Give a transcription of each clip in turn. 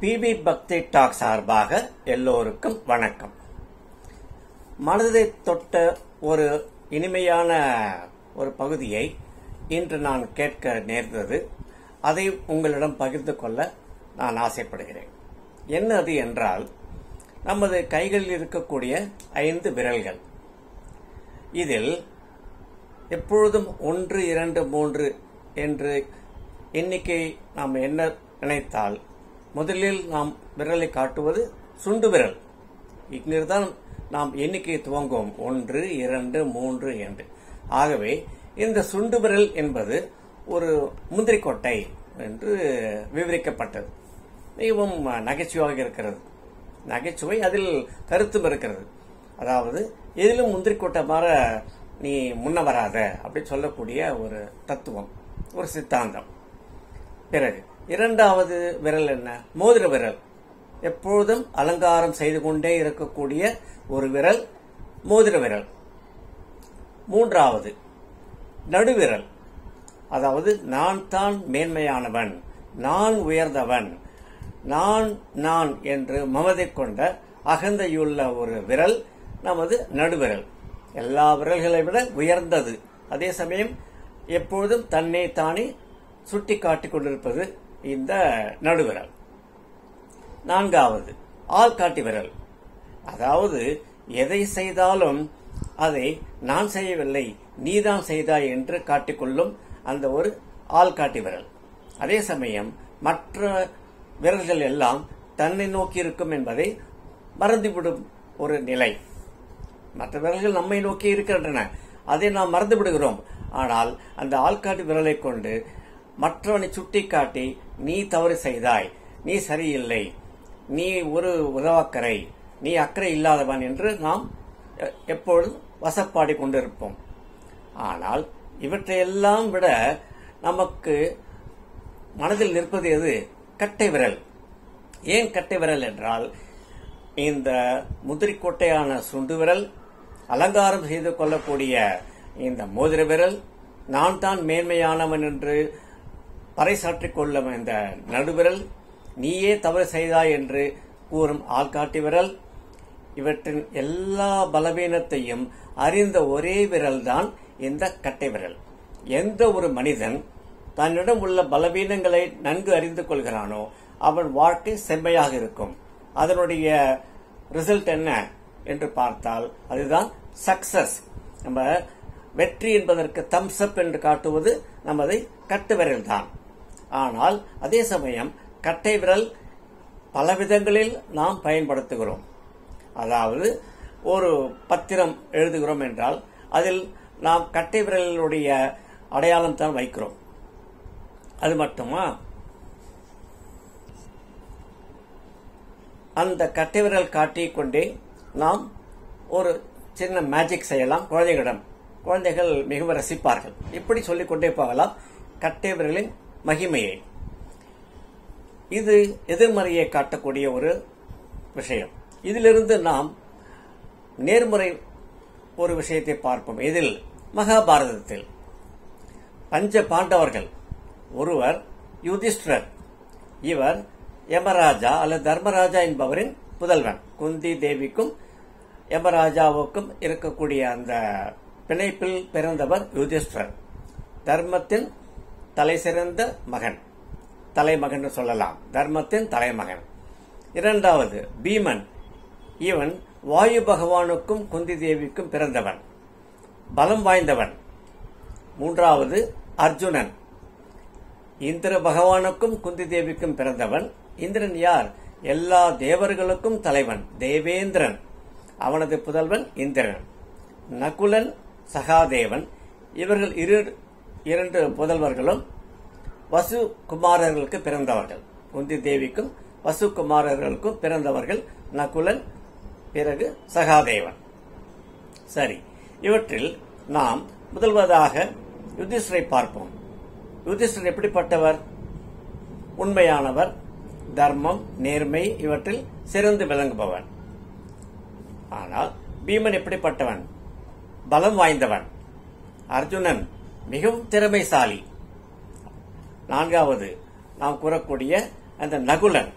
BP பக்தி talk சார்பாக எல்லோருக்கும் வணக்கம் மனதை தொட்ட ஒரு இனிமையான ஒரு பகுதியை இன்று நான் கேட்க நேர்ந்தது அதை உங்களிடம் பகிர்ந்து கொள்ள நான் ஆசைப்படுகிறேன் என்ன அது என்றால் நமது கைகளில் இருக்கக்கூடிய ஐந்து விரல்கள் இதில் எப்பொழுதும் ஒன்று இரண்டு மூன்று என்று எண்ணிக்கை நாம் என்ன நினைத்தால் முதலில் நாம் விரலை காட்டுவது சுண்டு விரல் இங்கிருந்தான் நாம் எண்ணிக்கை துவங்குவோம் ஒன்று இரண்டு மூன்று என்று ஆகவே இந்த சுண்டு விரல் என்பது ஒரு முந்திரிக்கொட்டை என்று விவரிக்கப்பட்டது மிகவும் நகைச்சுவையாக இருக்கிறது நகைச்சுவை அதில் கருத்தும் இருக்கிறது அதாவது எதிலும் முந்திரிக்கொட்டை மாற நீ முன்ன வராத அப்படி சொல்லக்கூடிய ஒரு தத்துவம் ஒரு சித்தாந்தம் பிறகு இரண்டாவது விரல் என்ன மோதிர விரல் எப்பொழுதும் அலங்காரம் செய்து கொண்டே இருக்கக்கூடிய ஒரு விரல் மோதிர விரல் மூன்றாவது நடுவிரல் அதாவது நான் தான் மேன்மையானவன் நான் உயர்ந்தவன் நான் நான் என்று மமதை கொண்ட அகந்தையுள்ள ஒரு விரல் நமது நடுவிரல் எல்லா விரல்களை விட உயர்ந்தது அதே சமயம் எப்பொழுதும் தன்னை தானே சுட்டி காட்டிக் கொண்டிருப்பது இந்த நடுவிரல் நான்காவது ஆள்காட்டி விரல் அதாவது எதை செய்தாலும் அதை நான் செய்யவில்லை நீதான் செய்தாய் என்று காட்டிக்கொள்ளும் அந்த ஒரு ஆள்காட்டி விரல் அதே சமயம் மற்ற விரல்கள் எல்லாம் தன்னை நோக்கி இருக்கும் என்பதை மறந்துவிடும் ஒரு நிலை மற்ற விரல்கள் நம்மை நோக்கி இருக்கின்றன அதை நாம் மறந்து விடுகிறோம் ஆனால் அந்த ஆள்காட்டி விரலை கொண்டு மற்றவனை சுட்டிக்காட்டி நீ தவறு செய்தாய் நீ சரியில்லை நீ ஒரு உதவாக்கரை நீ அக்கறை இல்லாதவன் என்று நாம் எப்பொழுதும் வசப்பாடி கொண்டிருப்போம் ஆனால் இவற்றையெல்லாம் விட நமக்கு மனதில் நிற்பது எது கட்டை விரல் ஏன் கட்டை விரல் என்றால் இந்த முதிரிக்கொட்டையான சுண்டு விரல் அலங்காரம் செய்து கொள்ளக்கூடிய இந்த மோதிர விரல் நான் தான் மேன்மையானவன் என்று பறைசாற்றிக் கொள்ளும் இந்த நடுவிரல் நீயே தவறு செய்தாய் என்று கூறும் ஆள்காட்டி விரல் இவற்றின் எல்லா பலவீனத்தையும் அறிந்த ஒரே விரல் தான் இந்த கட்டை விரல் எந்த ஒரு மனிதன் தன்னிடம் உள்ள பலவீனங்களை நன்கு அறிந்து கொள்கிறானோ அவன் வாழ்க்கை செம்மையாக இருக்கும் அதனுடைய ரிசல்ட் என்ன என்று பார்த்தால் அதுதான் சக்சஸ் நம்ம வெற்றி என்பதற்கு தம்ஸ் அப் என்று காட்டுவது நமது கட்டு விரல் தான் ஆனால் அதே சமயம் கட்டை விரல் பல விதங்களில் நாம் பயன்படுத்துகிறோம் அதாவது ஒரு பத்திரம் எழுதுகிறோம் என்றால் அதில் நாம் கட்டை விரலுடைய அடையாளம் தான் வைக்கிறோம் அது மட்டுமா அந்த கட்டை விரல் காட்டிக்கொண்டே நாம் ஒரு சின்ன மேஜிக் செய்யலாம் குழந்தைகளிடம் குழந்தைகள் மிகவும் ரசிப்பார்கள் இப்படி சொல்லிக்கொண்டே போகலாம் கட்டை விரலின் மகிமையை இது எதிர்மறையை காட்டக்கூடிய ஒரு விஷயம் இதிலிருந்து நாம் நேர்முறை ஒரு விஷயத்தை பார்ப்போம் இதில் மகாபாரதத்தில் பஞ்ச பாண்டவர்கள் ஒருவர் யுதிஷ்டர் இவர் யமராஜா அல்லது தர்மராஜா என்பவரின் புதல்வன் குந்தி தேவிக்கும் யமராஜாவுக்கும் இருக்கக்கூடிய அந்த பிணைப்பில் பிறந்தவர் யுதிஷ்டர் தர்மத்தின் தலை சிறந்த மகன் தலைமகன் சொல்லலாம் தர்மத்தின் தலைமகன் இரண்டாவது பீமன் இவன் வாயு பகவானுக்கும் குந்தி தேவிக்கும் பிறந்தவன் பலம் வாய்ந்தவன் மூன்றாவது அர்ஜுனன் இந்திர பகவானுக்கும் குந்தி தேவிக்கும் பிறந்தவன் இந்திரன் யார் எல்லா தேவர்களுக்கும் தலைவன் தேவேந்திரன் அவனது புதல்வன் இந்திரன் நகுலன் சகாதேவன் இவர்கள் இரு இரண்டு புதல்வர்களும் வசு குமாரர்களுக்கு பிறந்தவர்கள் குந்தி தேவிக்கும் வசு குமாரர்களுக்கும் பிறந்தவர்கள் நகுலன் பிறகு சகாதேவன் சரி இவற்றில் நாம் முதல்வதாக யுதிஷ்டரை பார்ப்போம் யுதிஷ்டர் எப்படிப்பட்டவர் உண்மையானவர் தர்மம் நேர்மை இவற்றில் சிறந்து விளங்குபவன் ஆனால் பீமன் எப்படிப்பட்டவன் பலம் வாய்ந்தவன் அர்ஜுனன் மிகவும் திறமைசாலி நான்காவது நாம் கூறக்கூடிய அந்த நகுலன்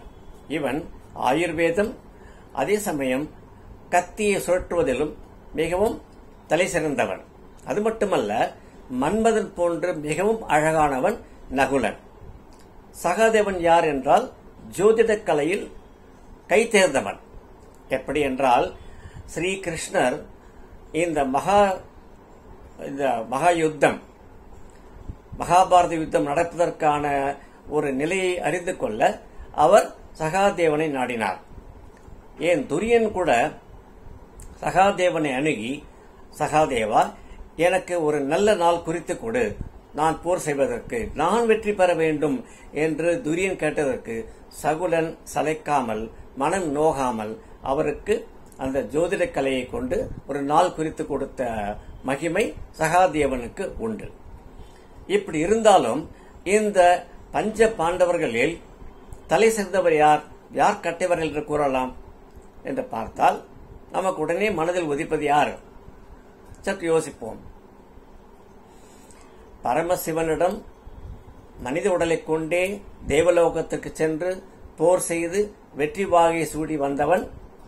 இவன் ஆயுர்வேதம் அதே சமயம் கத்தியை சுழற்றுவதிலும் மிகவும் தலை சிறந்தவன் அது மட்டுமல்ல மன்மதன் போன்று மிகவும் அழகானவன் நகுலன் சகாதேவன் யார் என்றால் ஜோதிடக் கலையில் கை தேர்ந்தவன் எப்படி என்றால் ஸ்ரீ கிருஷ்ணர் இந்த மகா இந்த மகா யுத்தம் மகாபாரத யுத்தம் நடப்பதற்கான ஒரு நிலையை அறிந்து கொள்ள அவர் சகாதேவனை நாடினார் ஏன் துரியன் கூட சகாதேவனை அணுகி சகாதேவா எனக்கு ஒரு நல்ல நாள் குறித்து கொடு நான் போர் செய்வதற்கு நான் வெற்றி பெற வேண்டும் என்று துரியன் கேட்டதற்கு சகுலன் சளைக்காமல் மனம் நோகாமல் அவருக்கு அந்த ஜோதிட கலையை கொண்டு ஒரு நாள் குறித்து கொடுத்த மகிமை சகாதேவனுக்கு உண்டு இப்படி இருந்தாலும் இந்த பஞ்ச பாண்டவர்களில் தலை சிறந்தவர் யார் யார் கட்டவர் என்று கூறலாம் என்று பார்த்தால் நமக்கு உடனே மனதில் உதிப்பது யார் சற்று யோசிப்போம் பரமசிவனிடம் மனித உடலை கொண்டே தேவலோகத்துக்கு சென்று போர் செய்து வெற்றி வாகை சூடி வந்தவன்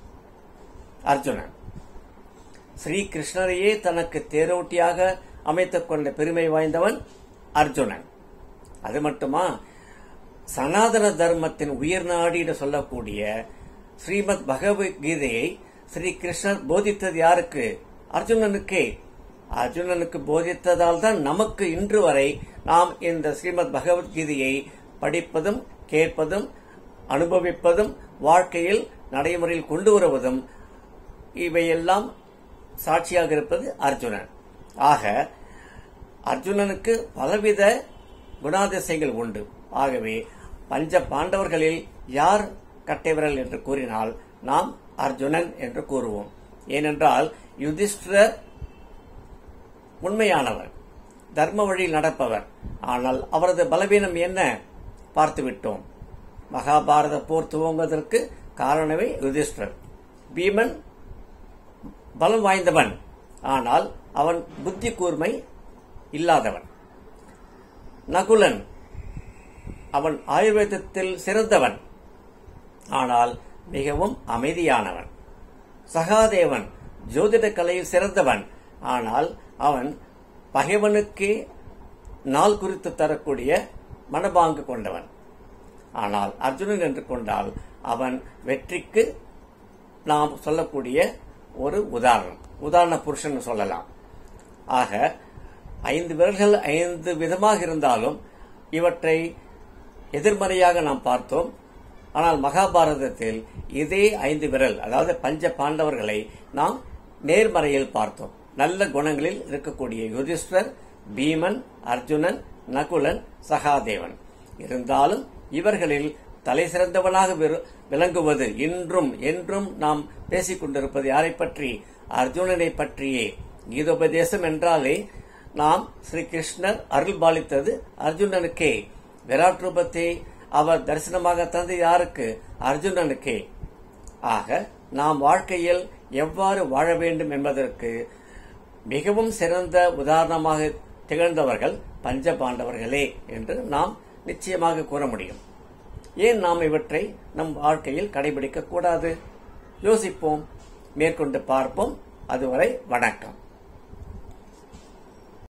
அர்ஜுனன் ஸ்ரீ கிருஷ்ணரையே தனக்கு தேரோட்டியாக அமைத்துக் கொண்ட பெருமை வாய்ந்தவன் அர்ஜுனன் அது மட்டுமா சனாதன தர்மத்தின் உயிர் நாடின்னு சொல்லக்கூடிய ஸ்ரீமத் பகவத்கீதையை ஸ்ரீ கிருஷ்ணர் போதித்தது யாருக்கு அர்ஜுனனுக்கே அர்ஜுனனுக்கு போதித்ததால் தான் நமக்கு இன்று வரை நாம் இந்த ஸ்ரீமத் பகவத்கீதையை படிப்பதும் கேட்பதும் அனுபவிப்பதும் வாழ்க்கையில் நடைமுறையில் கொண்டு வருவதும் இவையெல்லாம் சாட்சியாக இருப்பது அர்ஜுனன் ஆக அர்ஜுனனுக்கு பலவித குணாதிசயங்கள் உண்டு ஆகவே பஞ்ச பாண்டவர்களில் யார் கட்டைவிரல் என்று கூறினால் நாம் அர்ஜுனன் என்று கூறுவோம் ஏனென்றால் யுதிஷ்டிரர் உண்மையானவர் தர்ம வழியில் நடப்பவர் ஆனால் அவரது பலவீனம் என்ன பார்த்துவிட்டோம் மகாபாரத போர் துவங்குவதற்கு காரணமே யுதிஷ்டர் பீமன் பலம் வாய்ந்தவன் ஆனால் அவன் புத்தி கூர்மை இல்லாதவன் நகுலன் அவன் ஆயுர்வேதத்தில் சிறந்தவன் ஆனால் மிகவும் அமைதியானவன் சகாதேவன் ஜோதிட கலையில் சிறந்தவன் ஆனால் அவன் பகைவனுக்கே நாள் குறித்து தரக்கூடிய மனபாங்கு கொண்டவன் ஆனால் அர்ஜுனன் என்று கொண்டால் அவன் வெற்றிக்கு நாம் சொல்லக்கூடிய ஒரு உதாரணம் உதாரண புருஷன் சொல்லலாம் ஆக ஐந்து விரல்கள் ஐந்து விதமாக இருந்தாலும் இவற்றை எதிர்மறையாக நாம் பார்த்தோம் ஆனால் மகாபாரதத்தில் இதே ஐந்து விரல் அதாவது பஞ்ச பாண்டவர்களை நாம் நேர்மறையில் பார்த்தோம் நல்ல குணங்களில் இருக்கக்கூடிய யுதிஷ்டர் பீமன் அர்ஜுனன் நகுலன் சகாதேவன் இருந்தாலும் இவர்களில் தலை சிறந்தவனாக விரு- விளங்குவது இன்றும் என்றும் நாம் பேசிக் கொண்டிருப்பது யாரை பற்றி அர்ஜுனனை பற்றியே கீதோபதேசம் என்றாலே நாம் ஸ்ரீ கிருஷ்ணர் அருள் பாலித்தது அர்ஜுனனுக்கே விராட் ரூபத்தை அவர் தரிசனமாக தந்து யாருக்கு அர்ஜுனனுக்கே ஆக நாம் வாழ்க்கையில் எவ்வாறு வாழ வேண்டும் என்பதற்கு மிகவும் சிறந்த உதாரணமாக திகழ்ந்தவர்கள் பஞ்ச பாண்டவர்களே என்று நாம் நிச்சயமாக கூற முடியும் ஏன் நாம் இவற்றை நம் வாழ்க்கையில் கடைபிடிக்க கூடாது யோசிப்போம் மேற்கொண்டு பார்ப்போம் அதுவரை வணக்கம்